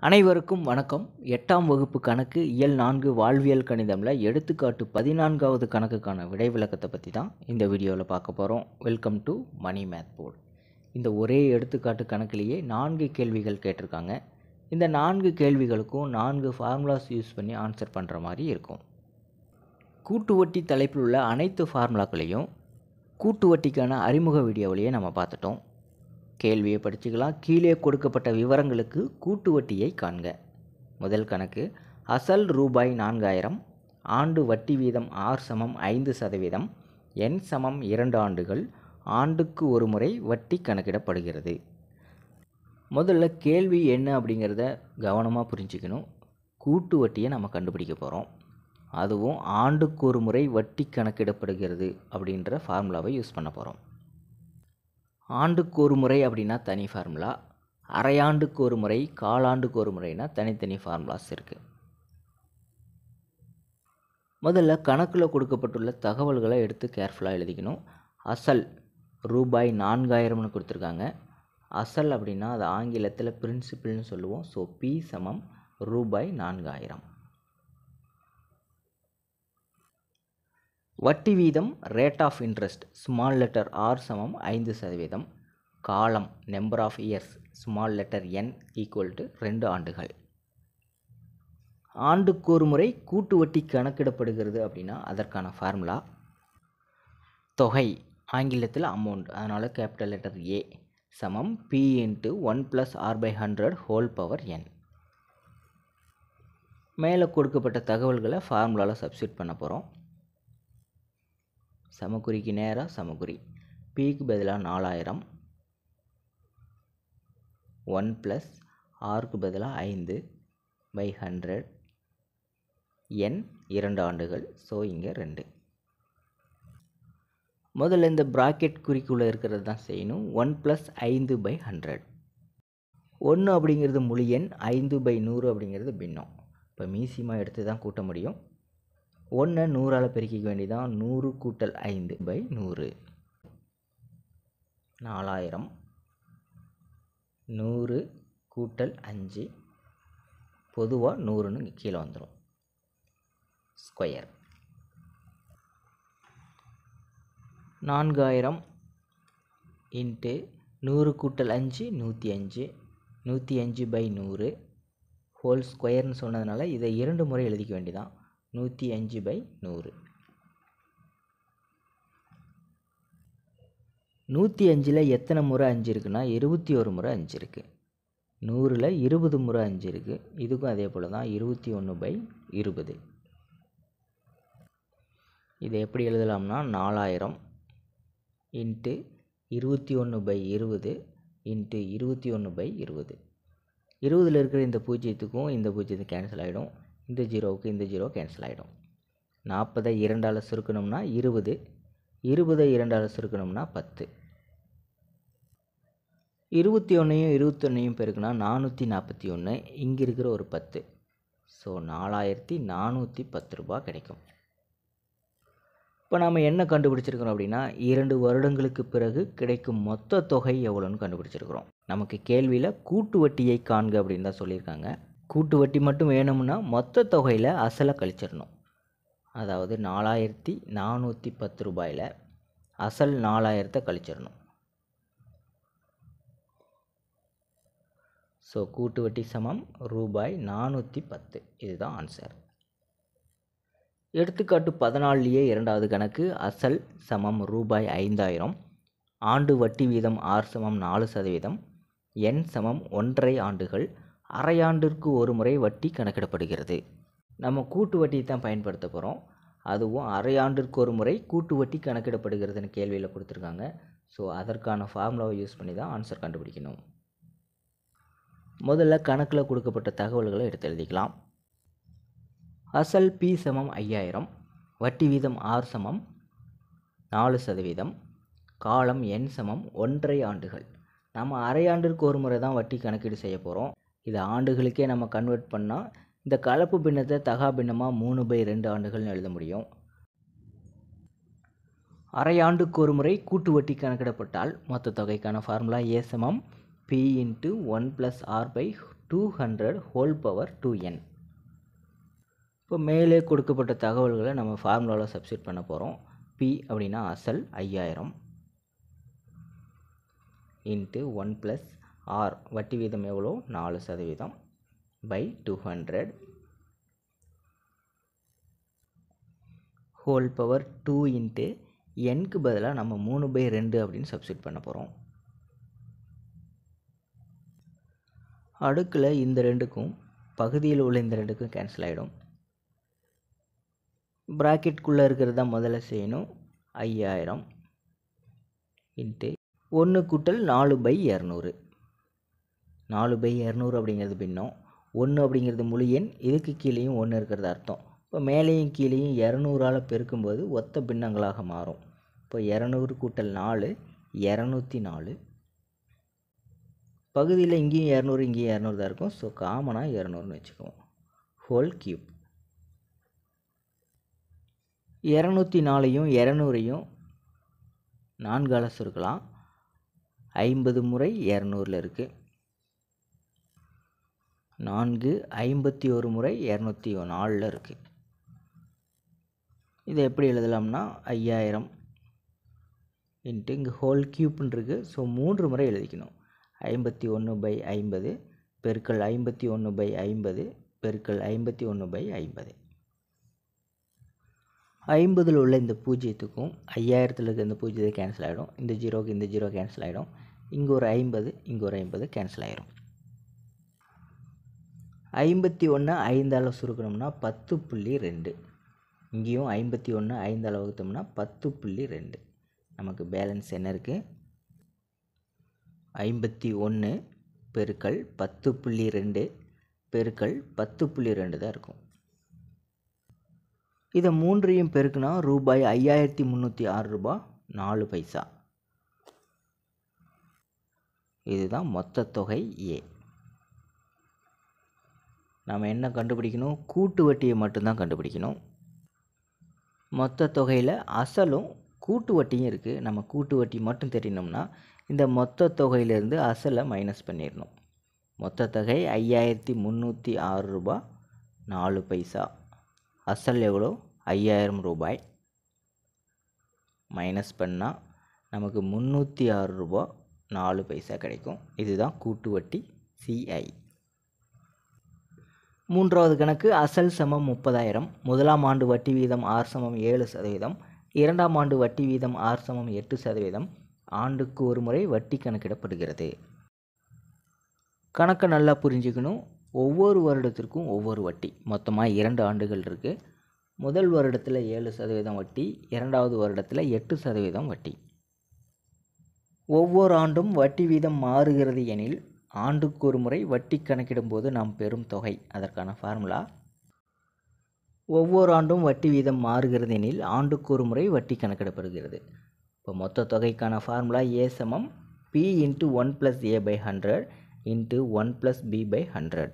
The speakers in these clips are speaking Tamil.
அனைவருக்கும் வணக்கம் எட்டாம் வகுப்பு கணக்கு இயல் நான்கு வாழ்வியல் கணிதமில் எடுத்துக்காட்டு பதினான்காவது கணக்குக்கான விடை விளக்கத்தை பற்றி தான் இந்த வீடியோவில் பார்க்க போகிறோம் welcome to Mani math board இந்த ஒரே எடுத்துக்காட்டு கணக்கிலேயே நான்கு கேள்விகள் கேட்டிருக்காங்க இந்த நான்கு கேள்விகளுக்கும் நான்கு ஃபார்முலாஸ் யூஸ் பண்ணி ஆன்சர் பண்ணுற மாதிரி இருக்கும் கூட்டு வட்டி தலைப்பில் உள்ள அனைத்து ஃபார்முலாக்களையும் கூட்டு வட்டிக்கான அறிமுக வீடியோவிலேயே நம்ம பார்த்துட்டோம் கேள்வியை படிச்சுக்கலாம் கீழே கொடுக்கப்பட்ட விவரங்களுக்கு கூட்டு வட்டியை காண்க முதல் கணக்கு அசல் ரூபாய் நான்காயிரம் ஆண்டு வட்டி வீதம் ஆர் சமம் ஐந்து சதவீதம் என் சமம் இரண்டு ஆண்டுகள் ஆண்டுக்கு ஒரு முறை வட்டி கணக்கிடப்படுகிறது முதல்ல கேள்வி என்ன அப்படிங்கிறத கவனமாக புரிஞ்சுக்கணும் கூட்டு வட்டியை நம்ம கண்டுபிடிக்க போகிறோம் அதுவும் ஆண்டுக்கு ஒரு முறை வட்டி கணக்கிடப்படுகிறது அப்படின்ற ஃபார்முலாவை யூஸ் பண்ண போகிறோம் ஆண்டுக்கு ஒரு முறை அப்படின்னா தனி ஃபார்முலா அரையாண்டுக்கு ஒரு முறை காலாண்டுக்கு ஒரு முறைனா தனித்தனி ஃபார்முலாஸ் இருக்குது முதல்ல கணக்கில் கொடுக்கப்பட்டுள்ள தகவல்களை எடுத்து கேர்ஃபுல்லாக எழுதிக்கணும் அசல் ரூபாய் நான்காயிரம்னு கொடுத்துருக்காங்க அசல் அப்படின்னா அது ஆங்கிலத்தில் பிரின்சிபிள்னு சொல்லுவோம் ஸோ பி சமம் ரூபாய் நான்காயிரம் வட்டி வீதம் rate of interest small letter R சமம் ஐந்து சதவீதம் காலம் number of years small letter N equal to ரெண்டு ஆண்டுகள் ஆண்டுக்கு ஒரு முறை கூட்டு வட்டி கணக்கிடப்படுகிறது அப்படின்னா அதற்கான ஃபார்முலா தொகை ஆங்கிலத்தில் அமௌண்ட் அதனால் கேபிட்டல் லெட்டர் ஏ சமம் P into one plus R by hundred whole power N மேலே கொடுக்கப்பட்ட தகவல்களை ஃபார்முலாவில் சப்ஸ்டியூட் பண்ண போகிறோம் சமக்குறிக்கு நேராக சமக்குறி பிக்கு பதிலாக நாலாயிரம் ஒன் ப்ளஸ் ஆறுக்கு பதிலாக ஐந்து பை ஹண்ட்ரட் என் இரண்டு ஆண்டுகள் ஸோ இங்கே ரெண்டு முதல்ல இந்த ப்ராக்கெட் குறிக்குள்ளே இருக்கிறது தான் செய்யணும் ஒன் ப்ளஸ் ஐந்து பை ஹண்ட்ரட் ஒன்று அப்படிங்கிறது முழு எண் ஐந்து பை நூறு அப்படிங்கிறது பின்னம் இப்போ மீசியமாக எடுத்து தான் கூட்ட முடியும் ஒன்றை நூறால் பெருக்கிக்க வேண்டியதான் நூறு கூட்டல் ஐந்து பை நூறு நாலாயிரம் நூறு கூட்டல் அஞ்சு பொதுவாக நூறுன்னு இங்க கீழே வந்துடும் ஸ்கொயர் நான்காயிரம் இன்ட்டு நூறு கூட்டல் அஞ்சு நூற்றி அஞ்சு நூற்றி அஞ்சு பை நூறு ஹோல் ஸ்கொயர்னு சொன்னதுனால இதை இரண்டு முறை எழுதிக்க வேண்டியதான் நூற்றி அஞ்சு பை நூறு நூற்றி அஞ்சில் எத்தனை முறை அஞ்சு இருக்குன்னா இருபத்தி ஒரு முறை அஞ்சு இருக்குது நூறில் இருபது முறை அஞ்சு இருக்குது இதுக்கும் அதே போல் தான் இருபத்தி ஒன்று பை இருபது இதை எப்படி எழுதலாம்னா நாலாயிரம் இன்ட்டு இருபத்தி ஒன்று பை இருபது இன்ட்டு இருபத்தி ஒன்று பை இருபது இருபதில் இருக்கிற இந்த பூஜ்ஜியத்துக்கும் இந்த பூஜ்ஜியத்துக்கு கேன்சல் ஆகிடும் இந்த ஜீரோவுக்கு இந்த ஜீரோ கேன்சல் ஆகிடும் நாற்பதை இரண்டால் சுருக்கணும்னா இருபது இருபதை இரண்டால் சுருக்கணும்னா பத்து இருபத்தி ஒன்றையும் இருபத்தொன்னையும் பெருக்குனா நானூற்றி நாற்பத்தி ஒன்று இங்கே இருக்கிற ஒரு பத்து ஸோ நாலாயிரத்தி நானூற்றி பத்து ரூபா கிடைக்கும் இப்போ நாம் என்ன கண்டுபிடிச்சிருக்கிறோம் அப்படின்னா இரண்டு வருடங்களுக்கு பிறகு கிடைக்கும் மொத்த தொகை எவ்வளோன்னு கண்டுபிடிச்சிருக்கிறோம் நமக்கு கேள்வியில் கூட்டு வட்டியை காண்க அப்படின்னு தான் சொல்லியிருக்காங்க கூட்டு வட்டி மட்டும் வேணும்னா மொத்த தொகையில் அசலை கழிச்சிடணும் அதாவது நாலாயிரத்தி நானூற்றி பத்து ரூபாயில் அசல் நாலாயிரத்தை கழிச்சிடணும் ஸோ கூட்டு வட்டி சமம் ரூபாய் நானூற்றி பத்து இதுதான் ஆன்சர் எடுத்துக்காட்டு பதினாலுலேயே இரண்டாவது கணக்கு அசல் சமம் ரூபாய் ஐந்தாயிரம் ஆண்டு வட்டி வீதம் ஆறு சமம் நாலு சதவீதம் எண் சமம் ஒன்றரை ஆண்டுகள் அரையாண்டிற்கு ஒரு முறை வட்டி கணக்கிடப்படுகிறது நம்ம கூட்டு வட்டி தான் பயன்படுத்த போகிறோம் அதுவும் அரையாண்டிற்கு ஒரு முறை கூட்டு வட்டி கணக்கிடப்படுகிறதுன்னு கேள்வியில் கொடுத்துருக்காங்க ஸோ அதற்கான ஃபார்முலாவை யூஸ் பண்ணி தான் ஆன்சர் கண்டுபிடிக்கணும் முதல்ல கணக்கில் கொடுக்கப்பட்ட தகவல்களை எடுத்து எழுதிக்கலாம் அசல் பி சமம் ஐயாயிரம் வட்டி வீதம் ஆறு சமம் நாலு சதவீதம் காலம் என் சமம் ஒன்றரை ஆண்டுகள் நம்ம அரையாண்டிற்கு ஒரு முறை தான் வட்டி கணக்கீடு செய்ய போகிறோம் இதை ஆண்டுகளுக்கே நம்ம கன்வெர்ட் பண்ணால் இந்த கலப்பு பின்னத்தை தகா பின்னமாக மூணு பை ரெண்டு ஆண்டுகள்னு எழுத முடியும் அரையாண்டுக்கு ஒரு முறை கூட்டு வட்டி கணக்கிடப்பட்டால் மொத்த தொகைக்கான ஃபார்முலா ஏ சமம் P into one plus R by two hundred whole power two N இப்போ மேலே கொடுக்கப்பட்ட தகவல்களை நம்ம ஃபார்முலாவில் சப்ஸ்டியூட் பண்ண போகிறோம் பி அப்படின்னா அசல் ஐயாயிரம் இன்ட்டு ஒன் ப்ளஸ் ஆர் வட்டி வீதம் எவ்வளோ நாலு சதவீதம் by two hundred whole power two into எண்க்கு பதிலாக நம்ம மூணு பை ரெண்டு அப்படின்னு சப்ஸ்டியூட் பண்ண போகிறோம் அடுக்கில் இந்த ரெண்டுக்கும் பகுதியில் உள்ள இந்த ரெண்டுக்கும் கேன்சல் ஆகிடும் ப்ராக்கெட்குள்ளே இருக்கிறது தான் முதல்ல செய்யணும் ஐயாயிரம் இன்ட்டு ஒன்று கூட்டல் நாலு பை இரநூறு நாலு பை இரநூறு அப்படிங்கிறது பின்னம் ஒன்று அப்படிங்கிறது முழு எண் இதுக்கு கீழேயும் ஒன்று இருக்கிறது அர்த்தம் இப்போ மேலேயும் கீழேயும் இரநூறால் பெருக்கும்போது ஒத்த பின்னங்களாக மாறும் இப்போ இரநூறு கூட்டல் நாலு இரநூத்தி நாலு பகுதியில் இங்கேயும் இரநூறு இங்கேயும் இரநூறு தான் இருக்கும் ஸோ காமனாக இரநூறுன்னு வச்சுக்குவோம் ஹோல் கியூப் இரநூத்தி நாலையும் இரநூறையும் நான்கால் சுருக்கலாம் ஐம்பது முறை இரநூறில் இருக்குது நான்கு ஐம்பத்தி ஒரு முறை இரநூத்தி நாலில் இருக்குது இதை எப்படி எழுதலாம்னா ஐயாயிரம் இன்ட்டு இங்கே ஹோல் கியூப்னு இருக்குது ஸோ மூன்று முறை எழுதிக்கணும் ஐம்பத்தி ஒன்று பை ஐம்பது பெருக்கல் ஐம்பத்தி ஒன்று பை ஐம்பது பெருக்கல் ஐம்பத்தி ஒன்று பை ஐம்பது ஐம்பதில் உள்ள இந்த பூஜ்ஜியத்துக்கும் ஐயாயிரத்தில் இருக்க இந்த பூஜ்ஜியத்தை கேன்சல் ஆகிடும் இந்த ஜீரோக்கு இந்த ஜீரோ கேன்சல் ஆகிடும் இங்கே ஒரு ஐம்பது இங்கே ஒரு ஐம்பது கேன்சல் ஆகிடும் ஐம்பத்தி ஒன்று ஐந்தால் சுருக்கணும்னா பத்து புள்ளி ரெண்டு இங்கேயும் ஐம்பத்தி ஒன்று ஐந்தால் வகுத்தோம்னா பத்து புள்ளி ரெண்டு நமக்கு பேலன்ஸ் என்ன இருக்குது ஐம்பத்தி ஒன்று பெருக்கல் பத்து புள்ளி ரெண்டு பெருக்கல் பத்து புள்ளி ரெண்டு தான் இருக்கும் இதை மூன்றையும் பெருக்குனா ரூபாய் ஐயாயிரத்தி முந்நூற்றி ஆறு ரூபாய் நாலு பைசா இதுதான் மொத்த தொகை ஏ நாம் என்ன கண்டுபிடிக்கணும் கூட்டு வட்டியை மட்டும்தான் கண்டுபிடிக்கணும் மொத்த தொகையில் அசலும் கூட்டு வட்டியும் இருக்குது நம்ம கூட்டு வட்டி மட்டும் தெரியணும்னா இந்த மொத்த தொகையிலேருந்து அசலை மைனஸ் பண்ணிடணும் மொத்த தொகை ஐயாயிரத்தி முந்நூற்றி ஆறு ரூபாய் நாலு பைசா அசல் எவ்வளோ ஐயாயிரம் ரூபாய் மைனஸ் பண்ணால் நமக்கு முந்நூற்றி ஆறு ரூபா நாலு பைசா கிடைக்கும் இதுதான் கூட்டு வட்டி சிஐ மூன்றாவது கணக்கு அசல் சமம் முப்பதாயிரம் முதலாம் ஆண்டு வட்டி வீதம் ஆர் சமம் ஏழு சதவீதம் இரண்டாம் ஆண்டு வட்டி வீதம் ஆர் சமம் எட்டு சதவீதம் ஆண்டுக்கு ஒரு முறை வட்டி கணக்கிடப்படுகிறது கணக்கை நல்லா புரிஞ்சுக்கணும் ஒவ்வொரு வருடத்திற்கும் ஒவ்வொரு வட்டி மொத்தமாக இரண்டு ஆண்டுகள் இருக்குது முதல் வருடத்தில் ஏழு சதவீதம் வட்டி இரண்டாவது வருடத்தில் எட்டு சதவீதம் வட்டி ஒவ்வொரு ஆண்டும் வட்டி வீதம் மாறுகிறது எனில் ஆண்டுக்கு ஒரு முறை வட்டி கணக்கிடும்போது நாம் பெறும் தொகை அதற்கான ஃபார்முலா ஒவ்வொரு ஆண்டும் வட்டி வீதம் மாறுகிறது எனில் ஆண்டுக்கு ஒரு முறை வட்டி கணக்கிடப்படுகிறது இப்போ மொத்த தொகைக்கான ஃபார்முலா ஏ சமம் P into one plus A by hundred into one plus B by hundred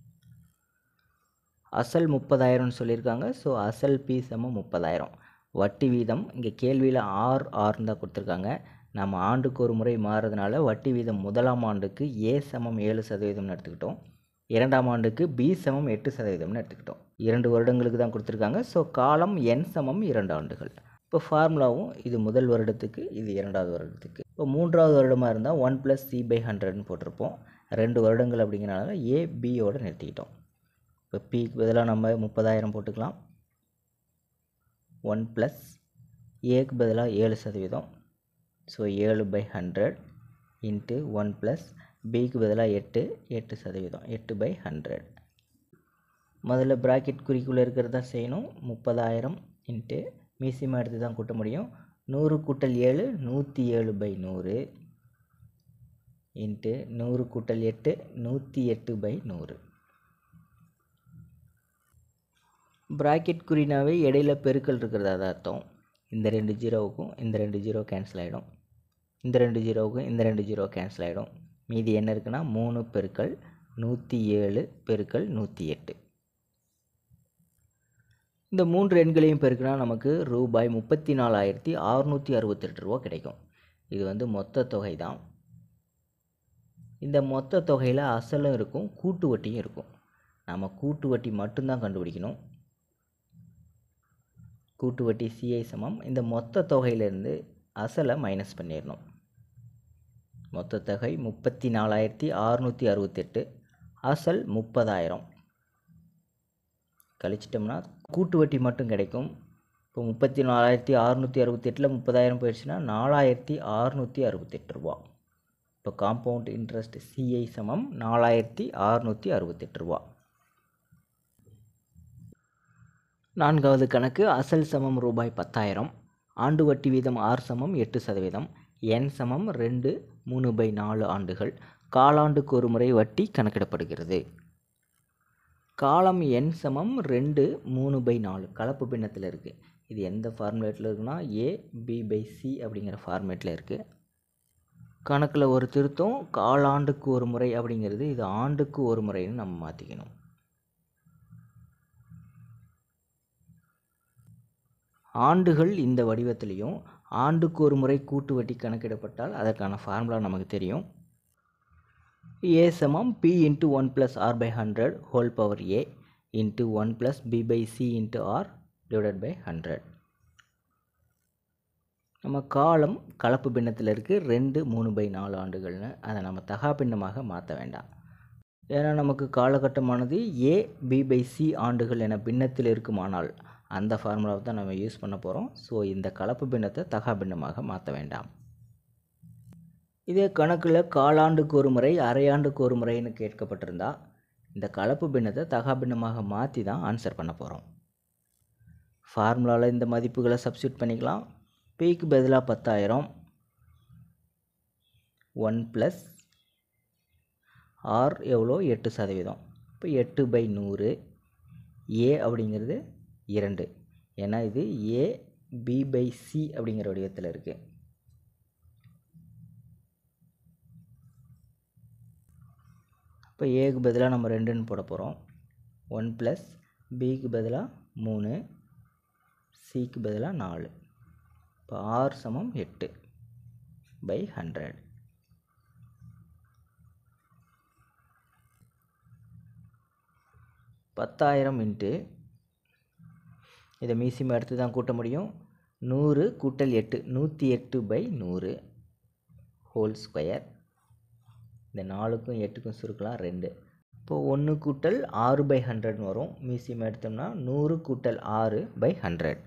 அசல் முப்பதாயிரம்னு சொல்லியிருக்காங்க ஸோ அசல் பி சமம் முப்பதாயிரம் வட்டி வீதம் இங்கே கேள்வியில் ஆர் ஆர்னு தான் கொடுத்துருக்காங்க நம்ம ஆண்டுக்கு ஒரு முறை மாறுறதுனால வட்டி வீதம் முதலாம் ஆண்டுக்கு ஏ சமம் ஏழு சதவீதம்னு எடுத்துக்கிட்டோம் இரண்டாம் ஆண்டுக்கு பி சமம் எட்டு சதவீதம்னு எடுத்துக்கிட்டோம் இரண்டு வருடங்களுக்கு தான் கொடுத்துருக்காங்க ஸோ காலம் என் சமம் இரண்டு ஆண்டுகள் இப்போ ஃபார்முலாவும் இது முதல் வருடத்துக்கு இது இரண்டாவது வருடத்துக்கு இப்போ மூன்றாவது வருடமாக இருந்தால் ஒன் ப்ளஸ் சி பை ஹண்ட்ரட்னு போட்டிருப்போம் ரெண்டு வருடங்கள் அப்படிங்கிறனால ஏ பியோடு நிறுத்திக்கிட்டோம் இப்போ பிக்கு பதிலாக நம்ம முப்பதாயிரம் போட்டுக்கலாம் ஒன் ப்ளஸ் ஏக்கு பதிலாக ஏழு சதவீதம் ஸோ ஏழு by hundred into one plus பிக்கு பதிலாக எட்டு எட்டு சதவீதம் எட்டு பை ஹண்ட்ரட் முதல்ல ப்ராக்கெட் குறிக்குள்ளே இருக்கிறதா செய்யணும் முப்பதாயிரம் இன்ட்டு மீசியமாக எடுத்து தான் கூட்ட முடியும் நூறு கூட்டல் ஏழு நூற்றி ஏழு பை நூறு இன்ட்டு நூறு கூட்டல் எட்டு நூற்றி எட்டு பை நூறு ப்ராக்கெட் குறினாவே இடையில பெருக்கல் இருக்கிறதா தான் அர்த்தம் இந்த ரெண்டு ஜீரோவுக்கும் இந்த ரெண்டு ஜீரோ கேன்சல் ஆகிடும் இந்த ரெண்டு ஜீரோவுக்கும் இந்த ரெண்டு ஜீரோ கேன்சல் ஆகிடும் மீதி என்ன இருக்குன்னா மூணு பெருக்கல் நூற்றி ஏழு பெருக்கல் நூற்றி எட்டு இந்த மூன்று எண்களையும் பெருக்கினா நமக்கு ரூபாய் முப்பத்தி நாலாயிரத்தி அறுநூற்றி அறுபத்தெட்டு ரூபா கிடைக்கும் இது வந்து மொத்த தொகை தான் இந்த மொத்த தொகையில் அசலும் இருக்கும் கூட்டு வட்டியும் இருக்கும் நம்ம கூட்டு வட்டி மட்டும்தான் கண்டுபிடிக்கணும் கூட்டு வட்டி சிஐ சமம் இந்த மொத்த தொகையிலேருந்து அசலை மைனஸ் பண்ணிடணும் மொத்த தொகை முப்பத்தி நாலாயிரத்தி அறுநூற்றி அறுபத்தெட்டு அசல் முப்பதாயிரம் கழிச்சிட்டோம்னா கூட்டு வட்டி மட்டும் கிடைக்கும் இப்போ முப்பத்தி நாலாயிரத்தி அறுநூற்றி அறுபத்தெட்டில் முப்பதாயிரம் போயிடுச்சுன்னா நாலாயிரத்தி அறுநூற்றி அறுபத்தெட்டு ரூபா இப்போ காம்பவுண்ட் இன்ட்ரெஸ்ட் சிஐ சமம் நாலாயிரத்தி அறுநூற்றி அறுபத்தெட்டு ரூபா நான்காவது கணக்கு அசல் சமம் ரூபாய் பத்தாயிரம் ஆண்டு வட்டி வீதம் ஆறு சமம் எட்டு சதவீதம் என் சமம் ரெண்டு மூணு பை நாலு ஆண்டுகள் காலாண்டுக்கு ஒரு முறை வட்டி கணக்கிடப்படுகிறது காலம் என் சமம் ரெண்டு மூணு பை நாலு கலப்பு பின்னத்தில் இருக்குது இது எந்த ஃபார்மேட்டில் இருக்குன்னா ஏ பி பை சி அப்படிங்கிற ஃபார்மேட்டில் இருக்குது கணக்கில் ஒரு திருத்தம் காலாண்டுக்கு ஒரு முறை அப்படிங்கிறது இது ஆண்டுக்கு ஒரு முறைன்னு நம்ம மாற்றிக்கணும் ஆண்டுகள் இந்த வடிவத்திலையும் ஆண்டுக்கு ஒரு முறை கூட்டு வட்டி கணக்கிடப்பட்டால் அதற்கான ஃபார்முலா நமக்கு தெரியும் ஏ சமம் P into one plus R by hundred whole power A into one plus B by C into R divided by hundred நம்ம காலம் கலப்பு பின்னத்தில் இருக்குது ரெண்டு மூணு பை நாலு ஆண்டுகள்னு அதை நம்ம தகா பின்னமாக மாற்ற வேண்டாம் ஏன்னா நமக்கு காலகட்டமானது ஏ பி பை சி ஆண்டுகள் என பின்னத்தில் இருக்குமானால் அந்த ஃபார்முலாவை தான் நம்ம யூஸ் பண்ண போகிறோம் ஸோ இந்த கலப்பு பின்னத்தை தகா பின்னமாக மாற்ற வேண்டாம் இதே கணக்கில் காலாண்டுக்கு ஒரு முறை அரையாண்டுக்கு ஒரு முறைன்னு கேட்கப்பட்டிருந்தா இந்த கலப்பு பின்னத்தை தகா பின்னமாக மாற்றி தான் ஆன்சர் பண்ண போகிறோம் ஃபார்முலாவில் இந்த மதிப்புகளை சப்ஸ்டியூட் பண்ணிக்கலாம் பிக்கு பதிலாக பத்தாயிரம் ஒன் ப்ளஸ் ஆர் எவ்வளோ எட்டு சதவீதம் இப்போ எட்டு பை நூறு ஏ அப்படிங்கிறது இரண்டு ஏன்னா இது ஏ பி பை சி அப்படிங்கிற வடிவத்தில் இருக்குது இப்போ ஏக்கு பதிலாக நம்ம ரெண்டுன்னு போட போகிறோம் ஒன் ப்ளஸ் பிக்கு பதிலாக மூணு சிக்கு பதிலாக நாலு இப்போ ஆர் சமம் எட்டு பை ஹண்ட்ரட் பத்தாயிரம் இன்ட்டு இதை மீசியம் எடுத்து தான் கூட்ட முடியும் நூறு கூட்டல் எட்டு நூற்றி எட்டு பை நூறு ஹோல் ஸ்கொயர் இந்த நாலுக்கும் எட்டுக்கும் சுருக்கலாம் ரெண்டு இப்போது ஒன்று கூட்டல் ஆறு பை ஹண்ட்ரட்னு வரும் மீசியம் எடுத்தோம்னா நூறு கூட்டல் ஆறு பை ஹண்ட்ரட்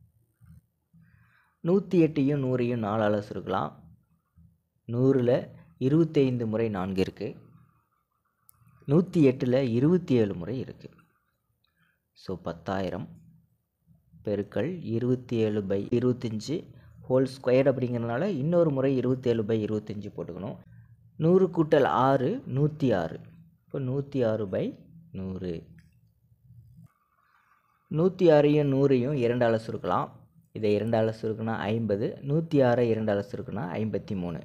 நூற்றி எட்டையும் நூறையும் நாலால் சுருக்கலாம் நூறில் இருபத்தைந்து முறை நான்கு இருக்குது நூற்றி எட்டில் இருபத்தி ஏழு முறை இருக்குது ஸோ பத்தாயிரம் பெருக்கல் இருபத்தி ஏழு பை இருபத்தஞ்சி ஹோல் ஸ்கொயர் அப்படிங்கிறதுனால இன்னொரு முறை இருபத்தேழு பை இருபத்தஞ்சி போட்டுக்கணும் நூறு கூட்டல் ஆறு நூற்றி ஆறு இப்போ நூற்றி ஆறு பை நூறு நூற்றி ஆறையும் நூறையும் இரண்டால் சுருக்கலாம் இதை இரண்டால் சுருக்குனா ஐம்பது நூற்றி ஆறை இரண்டால் சுருக்குனா ஐம்பத்தி மூணு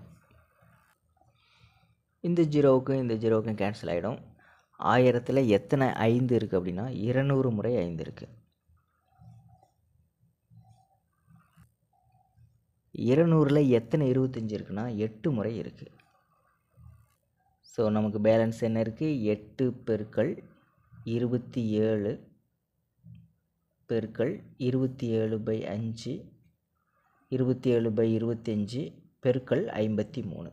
இந்த ஜீரோவுக்கும் இந்த ஜீரோவுக்கும் கேன்சல் ஆகிடும் ஆயிரத்தில் எத்தனை ஐந்து இருக்குது அப்படின்னா இருநூறு முறை ஐந்து இருக்குது இருநூறில் எத்தனை இருபத்தஞ்சி இருக்குன்னா எட்டு முறை இருக்குது ஸோ நமக்கு பேலன்ஸ் என்ன இருக்குது எட்டு பெருக்கள் இருபத்தி ஏழு பெருக்கள் இருபத்தி ஏழு பை அஞ்சு இருபத்தி ஏழு பை இருபத்தஞ்சி பெருக்கள் ஐம்பத்தி மூணு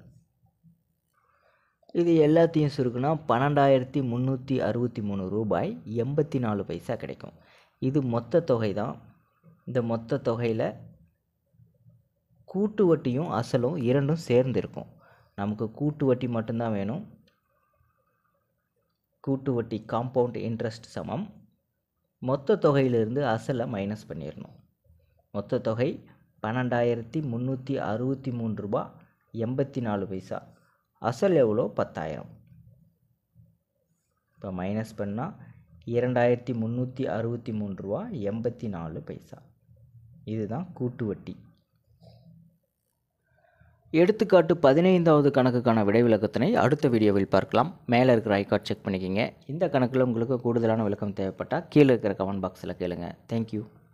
இது எல்லாத்தையும் சுருக்குனா பன்னெண்டாயிரத்தி முந்நூற்றி அறுபத்தி மூணு ரூபாய் எண்பத்தி நாலு பைசா கிடைக்கும் இது மொத்த தொகை தான் இந்த மொத்த தொகையில் கூட்டு வட்டியும் அசலும் இரண்டும் சேர்ந்து இருக்கும் நமக்கு கூட்டு வட்டி மட்டும்தான் வேணும் கூட்டு வட்டி காம்பவுண்ட் இன்ட்ரெஸ்ட் சமம் மொத்த தொகையிலிருந்து அசலை மைனஸ் பண்ணிடணும் மொத்த தொகை பன்னெண்டாயிரத்தி முந்நூற்றி அறுபத்தி மூணு ரூபா எண்பத்தி நாலு பைசா அசல் எவ்வளோ பத்தாயிரம் இப்போ மைனஸ் பண்ணால் இரண்டாயிரத்தி முந்நூற்றி அறுபத்தி மூணு ரூபா எண்பத்தி நாலு பைசா இதுதான் கூட்டு வட்டி எடுத்துக்காட்டு பதினைந்தாவது கணக்குக்கான விடை விளக்கத்தினை அடுத்த வீடியோவில் பார்க்கலாம் மேலே இருக்கிற ஐகார்ட் செக் பண்ணிக்கோங்க இந்த கணக்கில் உங்களுக்கு கூடுதலான விளக்கம் தேவைப்பட்டால் கீழே இருக்கிற கமெண்ட் பாக்ஸில் கேளுங்க தேங்க்யூ